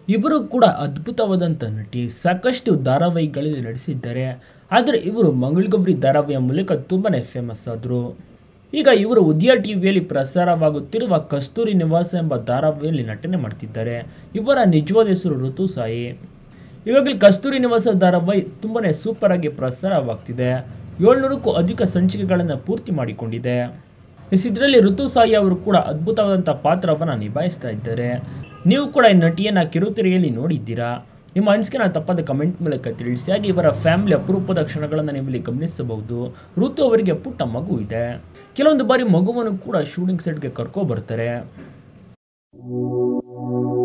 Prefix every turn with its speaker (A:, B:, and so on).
A: ಇವರು ಕೂಡ ಅದ್ಭುತವಾದಂಥ ನಟಿ ಸಾಕಷ್ಟು ಧಾರಾವಾಹಿಗಳಲ್ಲಿ ನಟಿಸಿದ್ದಾರೆ ಆದರೆ ಇವರು ಮಂಗಳಗೌರಿ ಧಾರಾವಾಹಿಯ ಮೂಲಕ ತುಂಬಾ ಫೇಮಸ್ ಆದರು ಈಗ ಇವರು ಉದಯ ಟಿವಿಯಲ್ಲಿ ಪ್ರಸಾರವಾಗುತ್ತಿರುವ ಕಸ್ತೂರಿ ನಿವಾಸ ಎಂಬ ಧಾರಾವಾಹಿಯಲ್ಲಿ ನಟನೆ ಮಾಡ್ತಿದ್ದಾರೆ ಇವರ ನಿಜವಾದ ಹೆಸರು ಋತು ಸಾಯಿ ಈಗಾಗಲೇ ಕಸ್ತೂರಿ ನಿವಾಸ ಧಾರಾವಾಹಿ ತುಂಬಾ ಸೂಪರ್ ಆಗಿ ಪ್ರಸಾರವಾಗ್ತಿದೆ ಏಳ್ನೂರಕ್ಕೂ ಅಧಿಕ ಸಂಚಿಕೆಗಳನ್ನು ಪೂರ್ತಿ ಮಾಡಿಕೊಂಡಿದೆ ಎಸ್ ಇದರಲ್ಲಿ ಋತು ಸಾಯಿ ಅವರು ಕೂಡ ಅದ್ಭುತವಾದಂಥ ಪಾತ್ರವನ್ನು ನಿಭಾಯಿಸ್ತಾ ಇದ್ದಾರೆ ನೀವು ಕೂಡ ಈ ನಟಿಯನ್ನು ಕಿರುತೆರೆಯಲ್ಲಿ ನೋಡಿದ್ದೀರಾ ನಿಮ್ಮ ಅನಿಸಿಕೆನ ತಪ್ಪದ ಕಮೆಂಟ್ ಮೂಲಕ ತಿಳಿಸಿ ಹಾಗೆ ಇವರ ಫ್ಯಾಮಿಲಿ ಅಪರೂಪದ ಕ್ಷಣಗಳನ್ನು ನೀವು ಇಲ್ಲಿ ಗಮನಿಸಬಹುದು ಋತು ಅವರಿಗೆ ಪುಟ್ಟ ಮಗು ಇದೆ ಕೆಲವೊಂದು ಬಾರಿ ಮಗುವನ್ನು ಕೂಡ ಶೂಟಿಂಗ್ ಸೆಟ್ಗೆ ಕರ್ಕೊ ಬರ್ತಾರೆ